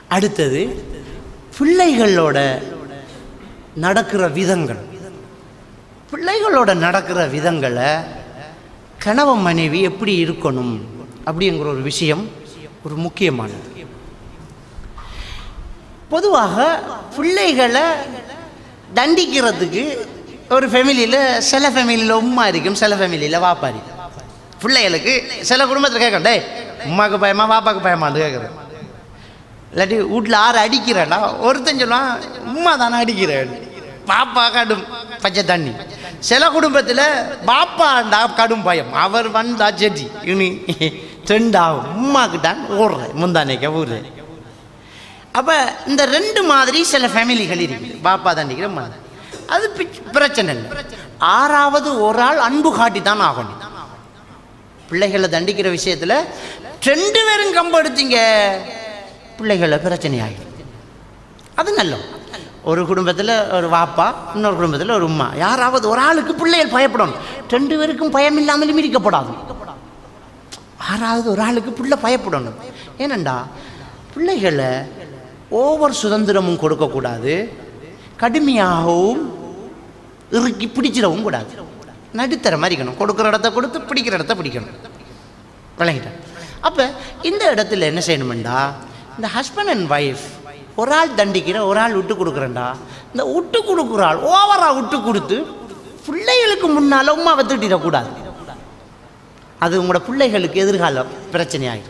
அடுத்தது பிள்ளைகளோட நடக்கிற விதங்கள் பிள்ளைகளோட நடக்கிற விதங்களை கணவன் மனைவி எப்படி இருக்கணும் அப்படிங்கிற ஒரு விஷயம் ஒரு முக்கியமானது பொதுவாக பிள்ளைகளை தண்டிக்கிறதுக்கு ஒரு ஃபேமிலியில் சில ஃபேமிலியில் உம்மா இருக்கும் சில ஃபேமிலியில் வாப்பா இருக்கும் பிள்ளைகளுக்கு சில குடும்பத்தில் கேட்கணும் டேய் உம்மாக்கு பயமா வாப்பாக்கு பயமான்னு கேட்குறேன் இல்லாட்டி வீட்டில் ஆறு அடிக்கிறேன்டா ஒருத்தன் சொல்லுவான் உம்மா தானே அடிக்கிறேன் பாப்பா கடும் பச்சை தண்ணி சில குடும்பத்தில் பாப்பாண்டா கடும் பயம் அவர் வந்தா செடி இனி ட்ரெண்டாகும் உம்மாக்கிட்டான் ஓடுறேன் முந்தானேக்க ஊர்றேன் அப்போ இந்த ரெண்டு மாதிரி சில ஃபேமிலிகள் இருக்குது பாப்பா தண்டிக்கிற மாதிரி அது பிச்- பிரச்சனை இல்லை ஆறாவது ஒரு ஆள் அன்பு காட்டி தான் ஆகணும் பிள்ளைகளை தண்டிக்கிற விஷயத்தில் ரெண்டு பேரும் கம்பு எடுத்தீங்க பிள்ளைகளை பிரச்சனை ஆகிடும் அது நல்லது ஒரு குடும்பத்தில் ஒரு வாப்பா இன்னொரு குடும்பத்தில் ஒரு உம்மா யாராவது ஒரு ஆளுக்கு பிள்ளைகள் பயப்படணும் ரெண்டு பேருக்கும் பயம் இல்லாமலும் இருக்கப்படாது ஆறாவது ஒரு ஆளுக்கு பிள்ளை பயப்படணும் ஏனண்டா பிள்ளைகளை ஓவர் சுதந்திரமும் கொடுக்கக்கூடாது கடுமையாகவும் இறுக்கி பிடிச்சிடவும் கூடாது நடுத்தர மாதிரி இருக்கணும் கொடுக்குற இடத்த கொடுத்து பிடிக்கிற இடத்த பிடிக்கணும் விளங்கிட்டேன் அப்போ இந்த இடத்துல என்ன செய்யணுமெண்டா இந்த ஹஸ்பண்ட் அண்ட் ஒய்ஃப் ஒரு ஆள் தண்டிக்கிற ஒரு ஆள் விட்டு கொடுக்குறேன்டா இந்த விட்டு கொடுக்குற ஆள் ஓவராக விட்டு கொடுத்து பிள்ளைகளுக்கு முன்னால் உமாவை திட்டிடக்கூடாது அது உங்களோட பிள்ளைகளுக்கு எதிர்கால பிரச்சனையாகிடும்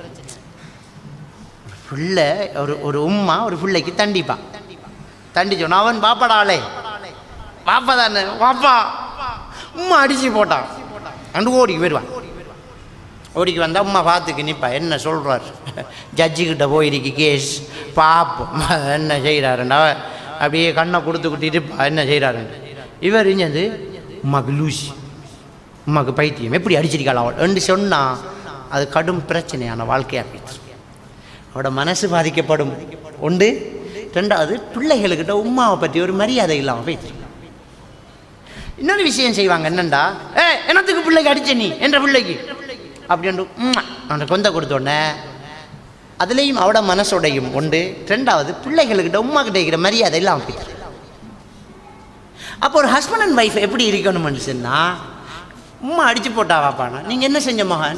பிள்ளை ஒரு ஒரு உம்மா ஒரு பிள்ளைக்கு தண்டிப்பா தண்டிச்சோன்னா அவன் பாப்பாடாளே பாப்பா தானே பாப்பா உம்மா அடிச்சு போட்டான் அண்டு ஓடிக்கு போயிடுவான் ஓடிக்கு வந்தால் அம்மா பார்த்துக்கு நிற்பா என்ன சொல்கிறார் ஜட்ஜிக்கிட்ட போயிருக்கு கேஸ் பாப்போம் என்ன செய்கிறாருண்டா அப்படியே கண்ணை கொடுத்துக்கிட்டு இருப்பா என்ன செய்கிறாரு இவர் இஞ்சது உமாக்கு லூசி உமாக்கு பைத்தியம் எப்படி அடிச்சிருக்காள் அவள் என்று சொன்னால் அது கடும் பிரச்சனையான வாழ்க்கையாக போயிடுச்சு அவட மனசு பாதிக்கப்படும் உண்டு ரெண்டாவது பிள்ளைகளுக்கிட்ட உமாவை பற்றி ஒரு மரியாதை இல்லாமல் போயிடுச்சு இன்னொரு விஷயம் செய்வாங்க என்னண்டா ஏ என்னத்துக்கு பிள்ளைக்கு அடிச்ச நீ என்ற பிள்ளைக்கு அப்படின்ட்டு உம்மா, அந்த கொந்த கொடுத்தோடனே அதுலேயும் அவட மனசோடையும் உண்டு ரெண்டாவது பிள்ளைகளுக்கிட்ட உமா கிட்ட இருக்கிற மரியாதை இல்லாமல் போயிடுச்சு அப்போ ஒரு ஹஸ்பண்ட் அண்ட் ஒய்ஃப் எப்படி இருக்கணும்னு சொன்னால் உம்மா அடிச்சு போட்டா வாப்பானா நீங்கள் என்ன செஞ்ச மகன்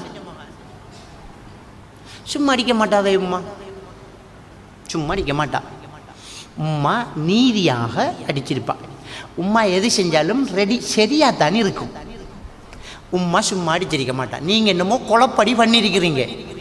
சும்மா அடிக்க மாட்டாவே உம்மா சும்மா அடிக்க மாட்டா உம்மா நீதியாக அடிச்சிருப்பா உம்மா எது செஞ்சாலும் ரெடி சரியாக தானே இருக்கும் உம்மா சும்மா அடிச்சிருக்க மாட்டா நீங்கள் என்னமோ குழப்படி பண்ணியிருக்கிறீங்க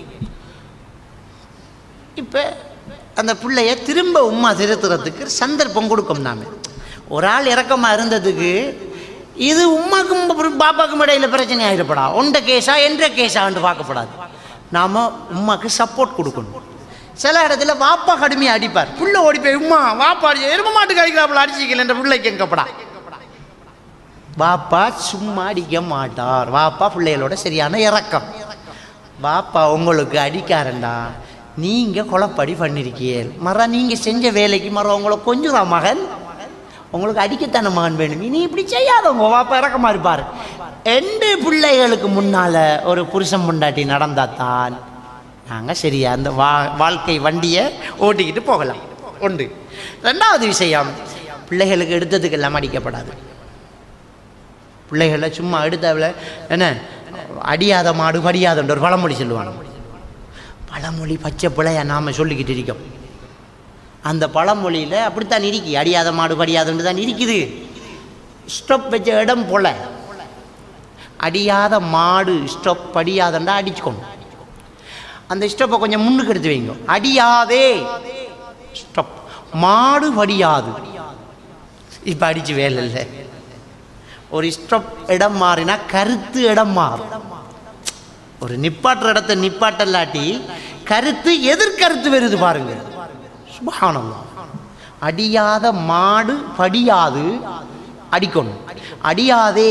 இப்போ அந்த பிள்ளைய திரும்ப உம்மா திருத்துறதுக்கு சந்தர்ப்பம் கொடுக்கும் நாம ஒரு ஆள் இறக்கமாக இருந்ததுக்கு இது உம்மாக்கும் அப்புறம் பாப்பாக்கும் இடையில பிரச்சனை ஆகிடப்படா உண்ட கேஸா என்ற கேஸான்னு பார்க்கப்படாது நாம் உம்மாக்கு சப்போர்ட் கொடுக்கணும் சில இடத்துல வாப்பா கடுமையாக அடிப்பார் புள்ள ஓடி போய் உம்மா வாப்பா அடிச்சு எரும மாட்டுக்கு அடிக்கிறாப்புல அடிச்சிக்கல என்ற பிள்ளைக்கு எங்கப்படா வாப்பா சும்மா அடிக்க மாட்டார் வாப்பா பிள்ளைகளோட சரியான இறக்கம் வாப்பா உங்களுக்கு அடிக்காரண்டா நீங்கள் குழப்படி பண்ணிருக்கீள் மர நீங்கள் செஞ்ச வேலைக்கு மர உங்களை கொஞ்சுறா மகன் உங்களுக்கு அடிக்கத்தானே மகன் வேணும் நீ இப்படி செய்யாதவங்க வாப்பா இறக்கமா இருப்பார் ரெண்டு பிள்ளைகளுக்கு முன்னால் ஒரு புருஷன் முண்டாட்டி நடந்தாத்தான் நாங்கள் சரியா அந்த வா வாழ்க்கை வண்டியை ஓட்டிக்கிட்டு போகலாம் உண்டு ரெண்டாவது விஷயம் பிள்ளைகளுக்கு எடுத்ததுக்கெல்லாம் அடிக்கப்படாது பிள்ளைகளை சும்மா எடுத்தவள என்ன அடியாத மாடு படியாதன்ற ஒரு பழமொழி சொல்லுவாங்க பழமொழி பச்சை பிள்ளையா நாம் சொல்லிக்கிட்டு இருக்கோம் அந்த பழமொழியில் அப்படித்தான் இருக்கி அடியாத மாடு படியாதுன்னு தான் இருக்குது ஸ்டொப் வச்ச இடம் போல அடியாத மாடு ஸ்டொப் படியாதண்டா அடிச்சுக்கணும் அந்த ஸ்டொப்பை கொஞ்சம் முன்னுக்கு எடுத்து வைங்க அடியாதே ஸ்டொப் மாடு படியாது இப்போ அடிச்சு வேலை இல்லை ஒரு ஸ்டொப் இடம் மாறினா கருத்து இடம் மாறும் ஒரு நிப்பாட்டுற இடத்த நிப்பாட்டலாட்டி கருத்து எதிர்கருத்து வருது பாருங்க சுபஹானல்லாஹ் அடியாத மாடு படியாது அடிக்கணும் அடியாதே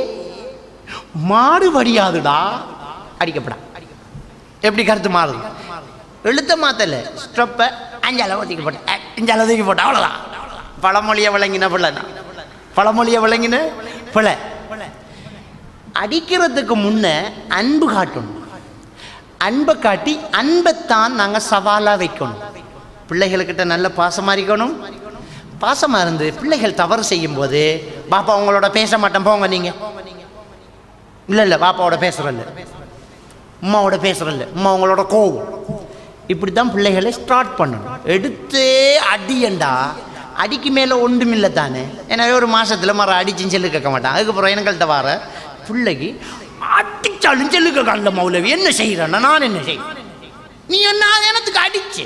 மாடு படியாதுடா அடிக்கப்படா எப்படி கருத்து மாறுது எழுத்த மாத்தல ஸ்டொப்பை அஞ்சால ஒதுக்கி போட்டேன் அ, அஞ்சால ஒதுக்கி போட்டேன் அவ்வளோதான் பழமொழியை விளங்கின பிள்ளை தான் பழமொழியை விளங்கின பிள்ளை அடிக்கிறதுக்கு முன்ன அன்பு காட்டணும் அன்பை காட்டி அன்பைத்தான் நாங்கள் சவாலாக வைக்கணும் பிள்ளைகளுக்கிட்ட நல்ல பாசமாக இருக்கணும் பாசமாக இருந்து பிள்ளைகள் தவறு செய்யும்போது பாப்பா உங்களோட பேச மாட்டேன் போங்க நீங்கள் இல்லை இல்லை பாப்பாவோட பேசுகிறல்ல உமாவோட பேசுகிறல்ல உமா உங்களோட கோவம் இப்படி தான் பிள்ளைகளை ஸ்டார்ட் பண்ணணும் எடுத்தே அடியண்டா அடிக்கு மேலே ஒன்றுமில்லை தானே எனவே ஒரு மாதத்தில் மரம் அடிச்சுன்னு சொல்லி கேட்க மாட்டான் அதுக்கப்புறம் எங்கள்கிட்ட வர பிள்ளைக்கு அடிச்சாலும் செல்லுக்க காணல மௌலவி என்ன செய்கிறேன்னா நான் என்ன செய்ய நீ என்ன எனக்கு அடிச்சு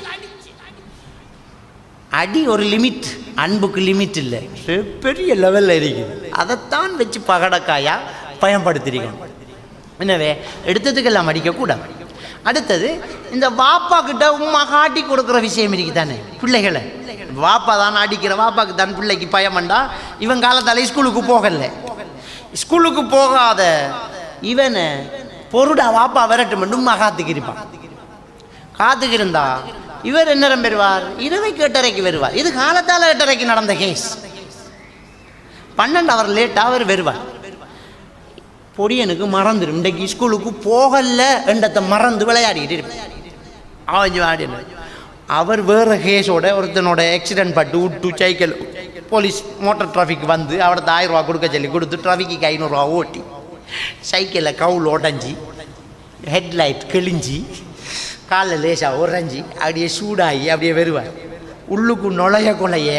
அடி ஒரு லிமிட் அன்புக்கு லிமிட் இல்லை பெரிய லெவலில் இருக்குது அதைத்தான் வச்சு பகடக்காயா பயன்படுத்திருக்கணும் எனவே எடுத்ததுக்கெல்லாம் அடிக்கக்கூடாது அடுத்தது இந்த வாப்பா கிட்ட உமா காட்டி கொடுக்குற விஷயம் இருக்கு தானே பிள்ளைகளை வாப்பா தான் அடிக்கிற வாப்பாக்கு தான் பிள்ளைக்கு பயமண்டா இவன் காலத்தால ஸ்கூலுக்கு போகல ஸ்கூலுக்கு போகாத இவனை பொருடா வாப்பா விரட்டும் உமா காத்துக்கு இருப்பான் காத்துக்கு இருந்தா இவர் என்ன பெறுவார் இரவைக்கு எட்டரைக்கு வருவார் இது காலத்தால எட்டரைக்கு நடந்த கேஸ் பன்னெண்டு அவர் லேட்டாக அவர் வருவார் பொடியனுக்கு மறந்துடும் இன்றைக்கு ஸ்கூலுக்கு போகல என்றத்தை மறந்து விளையாடிக்கிட்டு இருப்பேன் அவன் ஆடின அவர் வேறு கேஸோட ஒருத்தனோட ஆக்சிடென்ட் பட்டு விட்டு சைக்கிள் போலீஸ் மோட்டார் டிராஃபிக் வந்து அவர்கிட்ட ஆயிரம் ரூபா கொடுக்க சொல்லி கொடுத்து டிராஃபிக்கு ஐநூறுரூவா ஓட்டி சைக்கிளில் கவுல் உடஞ்சி ஹெட்லைட் கிழிஞ்சி காலில் லேசாக உறைஞ்சி அப்படியே சூடாகி அப்படியே வருவார் உள்ளுக்கு நுழைய கொலைய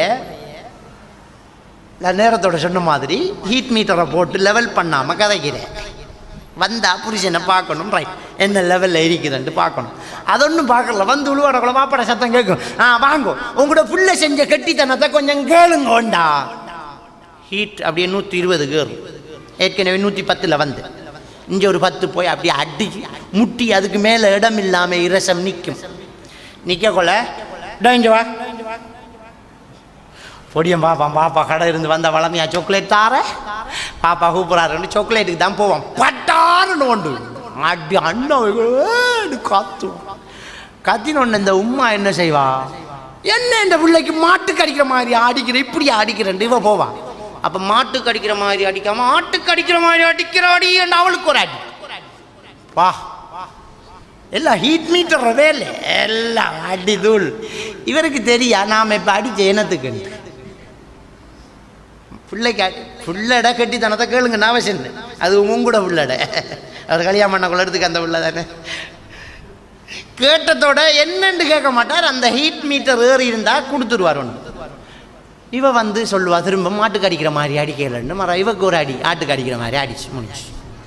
நான் நேரத்தோட சொன்ன மாதிரி ஹீட் மீட்டரை போட்டு லெவல் பண்ணாமல் கதைக்கிறேன் வந்தால் புருஷனை பார்க்கணும் ரைட் என்ன லெவலில் இருக்குதுன்ட்டு பார்க்கணும் அதொன்றும் பார்க்கல வந்து உழுவாடக்குள்ள வாப்பட சத்தம் கேட்கும் ஆ வாங்கோ உங்களோட புள்ள செஞ்ச கெட்டித்தனத்தை கொஞ்சம் கேளுங்கோண்டா ஹீட் அப்படியே நூற்றி இருபது கேறும் ஏற்கனவே நூற்றி பத்தில் வந்து இங்கே ஒரு பத்து போய் அப்படியே அடிச்சு முட்டி அதுக்கு மேலே இடம் இல்லாமல் இரசம் நிற்கும் நிற்க கொள்ள இங்க வா பொடியன் பாப்பான் பாப்பா கடை இருந்து வந்த வளமையா சாக்லேட் தார பாப்பா கூப்பிட்றாரு சாக்லேட்டுக்கு தான் போவான் பட்டாருன்னு கொண்டு அடி அண்ணன் காத்து கத்தினொன்னு இந்த உம்மா என்ன செய்வா என்ன இந்த பிள்ளைக்கு மாட்டு கடிக்கிற மாதிரி அடிக்கிற இப்படி அடிக்கிறேன் இவ போவா அப்ப மாட்டு கடிக்கிற மாதிரி அடிக்காம ஆட்டு கடிக்கிற மாதிரி அடிக்கிற அடி அவளுக்கு ஒரு அடி வா எல்லாம் ஹீட் மீட்டர் வேலை எல்லாம் அடி தூள் இவருக்கு தெரியா நாம் இப்போ அடிச்ச இனத்துக்கு பிள்ளைக்கு புள்ளட கட்டித்தனத்தை கேளுங்க நான் அவசியம் அது உங்களோட புள்ளட அவர் கல்யாணம் பண்ண குளத்துக்கு அந்த புள்ள தானே கேட்டதோட என்னன்னு கேட்க மாட்டார் அந்த ஹீட் மீட்டர் ஏறி இருந்தால் கொடுத்துருவார் ஒன்று இவ வந்து சொல்லுவா திரும்ப மாட்டுக்கு அடிக்கிற மாதிரி அடிக்கலன்னு மரம் இவக்கு ஒரு அடி ஆட்டுக்கு அடிக்கிற மாதிரி அடிச்சு முடிச்சு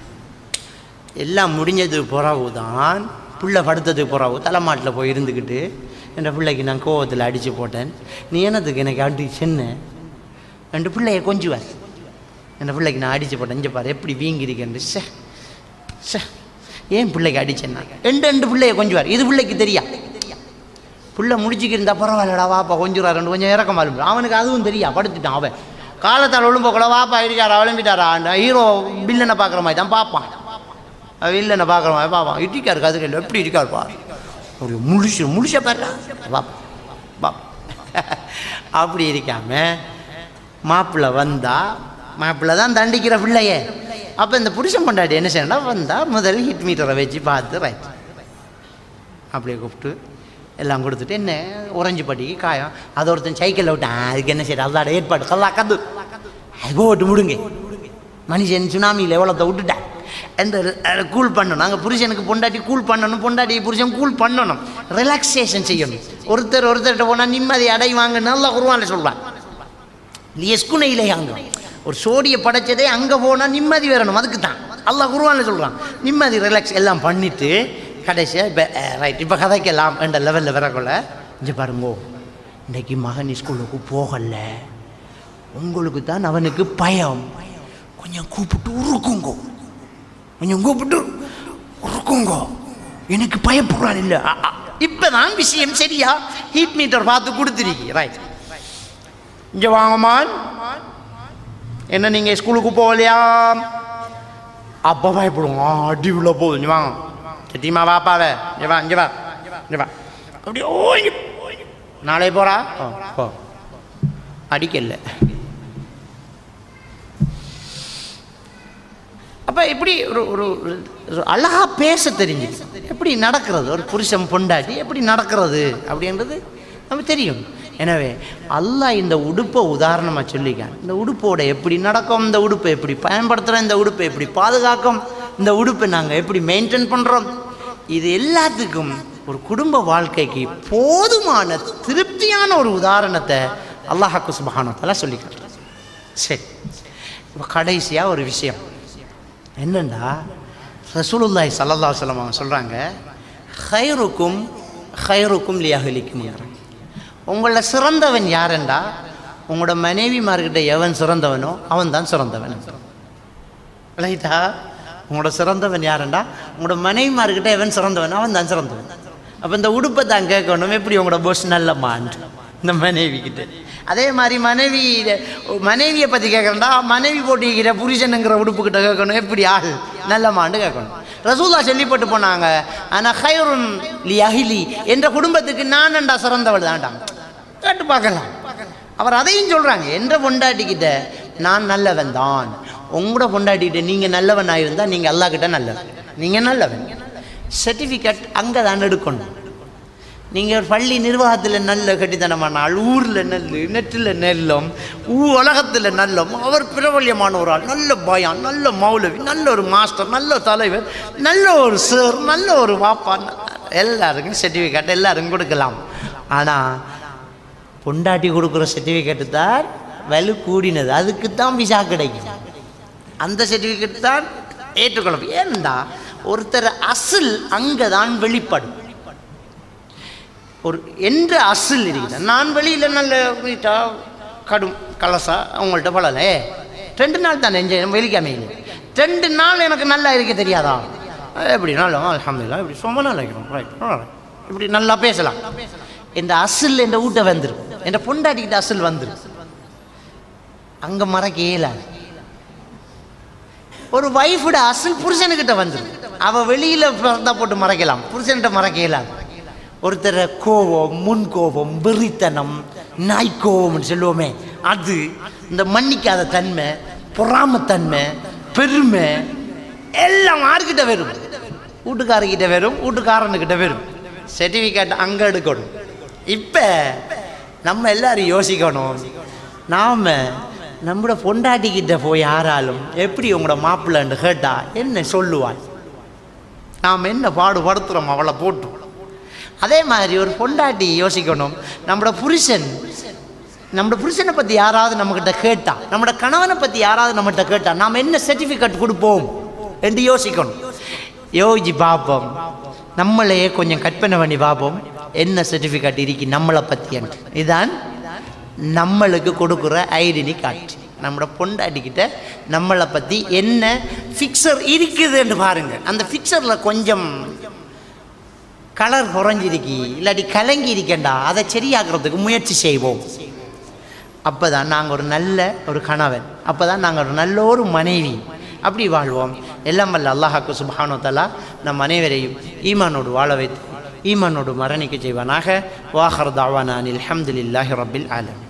எல்லாம் முடிஞ்சது பிறகு தான் புள்ள படுத்ததுக்கு பிறகு தலைமாட்டில் போய் இருந்துக்கிட்டு என் பிள்ளைக்கு நான் கோவத்தில் அடித்து போட்டேன் நீ என்னத்துக்கு எனக்கு அடி சின்ன ரெண்டு பிள்ளைய கொஞ்சுவார் என் பிள்ளைக்கு நான் அடித்து போட்டேன் இங்கே பாரு எப்படி வீங்கிருக்கேன் சே சே ஏன் பிள்ளைக்கு அடிச்சேன்னா ரெண்டு ரெண்டு பிள்ளைய கொஞ்சுவார் இது பிள்ளைக்கு தெரியா புள்ள முடிச்சுக்கு இருந்தா பரவாயில்லடா வாப்பா கொஞ்சம் ரெண்டு கொஞ்சம் இறக்கம் வாழும் அவனுக்கு அதுவும் தெரியா படுத்துட்டான் அவன் காலத்தால் ஒழும்ப கூட வாப்பா இருக்காரா விளம்பிட்டாரா ஹீரோ வில்லனை பார்க்குற மாதிரி தான் பார்ப்பான் வில்லனை பார்க்குற மாதிரி பார்ப்பான் இட்டிக்காரு கதிரையில் எப்படி இருக்காரு பா ஒரு முழிச்சு முழிச்ச பாரு பாப்பா பாப்பா அப்படி இருக்காம மாப்பிள்ளை வந்தா மாப்பிள்ளை தான் தண்டிக்கிற பிள்ளையே அப்போ இந்த புருஷன் பொண்டாட்டி என்ன செய்யணும்னா வந்தால் முதல் ஹிட் மீட்டரை வச்சு பார்த்து ரைட் அப்படியே கூப்பிட்டு எல்லாம் கொடுத்துட்டு என்ன உறைஞ்சி பட்டிக்கு காயம் அது ஒருத்தன் சைக்கிளில் விட்டான் அதுக்கு என்ன செய்யறது அல்லாட ஏற்பாடு கல்லா கது அது போட்டு முடுங்க மனுஷன் சுனாமியில் எவ்வளோத்த விட்டுட்டேன் எந்த கூல் பண்ணணும் அங்கே புருஷனுக்கு பொண்டாட்டி கூல் பண்ணணும் பொண்டாட்டி புருஷன் கூல் பண்ணணும் ரிலாக்ஸேஷன் செய்யணும் ஒருத்தர் ஒருத்தர்கிட்ட போனால் நிம்மதி அடைவாங்க நல்லா குருவான சொல்லுவான் எஸ்குனையிலே அங்கே ஒரு சோடியை படைச்சதே அங்கே போனால் நிம்மதி வரணும் அதுக்கு தான் அல்லாஹ் குருவான சொல்கிறான் நிம்மதி ரிலாக்ஸ் எல்லாம் பண்ணிவிட்டு கடைசியாக இப்போ ரைட் இப்போ கதைக்கலாம் என்ற லெவலில் வரக்குள்ள இங்கே பாருங்கோ இன்றைக்கி மகன் ஸ்கூலுக்கு போகல உங்களுக்கு தான் அவனுக்கு பயம் கொஞ்சம் கூப்பிட்டு உருக்குங்கோ கொஞ்சம் கூப்பிட்டு உருக்குங்கோ எனக்கு பயப்படுறான் இல்லை இப்போ தான் விஷயம் சரியா ஹீட் மீட்டர் பார்த்து கொடுத்துருக்கீங்க ரைட் இங்கே வாங்கம்மான் என்ன நீங்கள் ஸ்கூலுக்கு போகலையா அப்போ பயப்படுவோம் அடி உள்ள போகுது இங்கே வாங்க சத்தியமா வாப்பாவே இங்கே வா இங்கே வா இங்கே வா அப்படி ஓ இங்க நாளை போகிறா ஓ போ அடிக்கல அப்போ இப்படி ஒரு ஒரு ஒரு அழகாக பேச தெரிஞ்சுது எப்படி நடக்கிறது ஒரு புருஷன் பொண்டாட்டி எப்படி நடக்கிறது அப்படின்றது நமக்கு தெரியும் எனவே அல்லாஹ் இந்த உடுப்பை உதாரணமாக சொல்லிக்கான் இந்த உடுப்போட எப்படி நடக்கும் இந்த உடுப்பை எப்படி பயன்படுத்துகிறோம் இந்த உடுப்பை எப்படி பாதுகாக்கும் இந்த உடுப்பை நாங்கள் எப்படி மெயின்டைன் பண்ணுறோம் இது எல்லாத்துக்கும் ஒரு குடும்ப வாழ்க்கைக்கு போதுமான திருப்தியான ஒரு உதாரணத்தை அல்லாஹாக்கு சுபஹானத்தால சொல்லி காட்டுறான் சரி இப்போ கடைசியாக ஒரு விஷயம் என்னண்டா ரசூலுல்லாஹி ஸல்லல்லாஹு அலைஹி வஸல்லம் அவங்க சொல்கிறாங்க ஹைருக்கும் ஹைருக்கும் லியஹலிக்கும் உங்கள சிறந்தவன் யாரெண்டா உங்களோட மனைவிமார்கிட்ட எவன் சிறந்தவனோ அவன் தான் சிறந்தவன் ரைட்டா உங்களோட சிறந்தவன் யாருண்டா உங்களோட மனைவிமார்கிட்ட எவன் சிறந்தவன் அவன் தான் சிறந்தவன் அப்போ இந்த உடுப்பை தான் கேட்கணும் எப்படி உங்களோட பொஸ் நல்ல மாண்டு இந்த மனைவி கிட்ட அதே மாதிரி மனைவி மனைவியை பற்றி கேட்குறேன்டா மனைவி போட்டிக்கிற புருஷனுங்கிற உடுப்புக்கிட்ட கேட்கணும் எப்படி ஆள் நல்ல மாண்டு கேட்கணும் ரசூலா சொல்லிப்பட்டு போனாங்க ஆனால் ஹைருன் லி அஹிலி என்ற குடும்பத்துக்கு நானண்டா சிறந்தவள் தான்டாங்க கேட்டு பார்க்கலாம் அவர் அதையும் சொல்கிறாங்க என்ற பொண்டாட்டிக்கிட்ட நான் நல்லவன் தான் உங்களோட பொண்டாட்டிக்கிட்ட நீங்கள் நல்லவன் இருந்தால் நீங்கள் அல்லா கிட்ட நல்லவன் நீங்கள் நல்லவன் சர்டிஃபிகேட் அங்கே தான் எடுக்கணும் நீங்கள் பள்ளி நிர்வாகத்தில் நல்ல கட்டித்தனமான ஊரில் நெல் நெற்றில் நெல்லும் ஊ உலகத்தில் நல்லம் அவர் பிரபல்யமான ஒரு ஆள் நல்ல பயான் நல்ல மௌலவி நல்ல ஒரு மாஸ்டர் நல்ல தலைவர் நல்ல ஒரு சார் நல்ல ஒரு வாப்பா எல்லாருக்கும் சர்டிஃபிகேட் எல்லாருக்கும் கொடுக்கலாம் ஆனால் பொண்டாட்டி கொடுக்குற சர்டிஃபிகேட்டு தான் வலு கூடினது அதுக்கு தான் விசா கிடைக்கும் அந்த சர்டிஃபிகேட் தான் ஏற்றுக்கொள்ளும் ஏன்டா ஒருத்தர் அசில் அங்கே தான் வெளிப்படும் ஒரு என்ற அசில் இருக்குது நான் வெளியில் நல்ல வீட்டா கடும் கலசா அவங்கள்ட்ட பழலே ரெண்டு நாள் தான் என்ஜாய் வெளிக்காமையில் ரெண்டு நாள் எனக்கு நல்லா இருக்க தெரியாதா எப்படி நல்லா அலமதுல்லா இப்படி சும்மா நல்லா இருக்கணும் ரைட் இப்படி நல்லா பேசலாம் இந்த அசில் என்ற வீட்டை வந்துடும் என்ற பொண்டாட்டிக்கிட்ட அசில் வந்துடும் அங்கே மறக்க இயலாது ஒரு வைஃபோட அசில் புருஷனுக்கிட்ட வந்துடும் அவள் வெளியில் பிறந்தா போட்டு மறைக்கலாம் புருஷன்கிட்ட மறக்க இயலாது ஒருத்தர் கோபம் முன் கோபம் வெறித்தனம் நாய்க்கோபம்னு சொல்லுவோமே அது இந்த மன்னிக்காத தன்மை பொறாமத்தன்மை பெருமை எல்லாம் யாருக்கிட்ட வரும் வீட்டுக்காரர்கிட்ட வரும் வீட்டுக்காரனுக்கிட்ட வரும் சர்டிஃபிகேட் அங்கே எடுக்கணும் இப்போ நம்ம எல்லாரும் யோசிக்கணும் நாம் நம்மளோட பொண்டாட்டிக்கிட்ட போய் யாராலும் எப்படி உங்களோட மாப்பிள்ளைன்னு கேட்டா என்ன சொல்லுவாள் நாம் என்ன பாடுபடுத்துகிறோம் அவளை போட்டு அதே மாதிரி ஒரு பொண்டாட்டி யோசிக்கணும் நம்மளோட புருஷன் நம்மளோட புருஷனை பற்றி யாராவது நம்மக்கிட்ட கேட்டா நம்மளோட கணவனை பற்றி யாராவது நம்மகிட்ட கேட்டா நாம் என்ன சர்டிஃபிகேட் கொடுப்போம் என்று யோசிக்கணும் யோசிச்சு பார்ப்போம் நம்மளையே கொஞ்சம் கற்பனை பண்ணி பார்ப்போம் என்ன சர்டிஃபிகேட் இருக்கு நம்மளை பற்றி என்று இதுதான் நம்மளுக்கு கொடுக்குற ஐடென்டி கார்டு நம்மளோட பொண்டாட்டிக்கிட்ட நம்மளை பற்றி என்ன ஃபிக்சர் இருக்குதுன்னு பாருங்கள் அந்த ஃபிக்சரில் கொஞ்சம் கலர் குறைஞ்சிருக்கி இல்லாட்டி கலங்கி இருக்கேண்டா அதை சரியாக்குறதுக்கு முயற்சி செய்வோம் அப்போ தான் நாங்கள் ஒரு நல்ல ஒரு கணவன் அப்போ தான் நாங்கள் ஒரு நல்ல ஒரு மனைவி அப்படி வாழ்வோம் எல்லாம் வல்ல அல்லாஹாக்கு சுபானோ தலா நம் அனைவரையும் ஈமானோடு வாழ வைத்து ஈமானோடு மரணிக்க செய்வானாக வாஹர் தாவானான் அல்ஹம்துலில்லாஹி ரபில் ஆலம்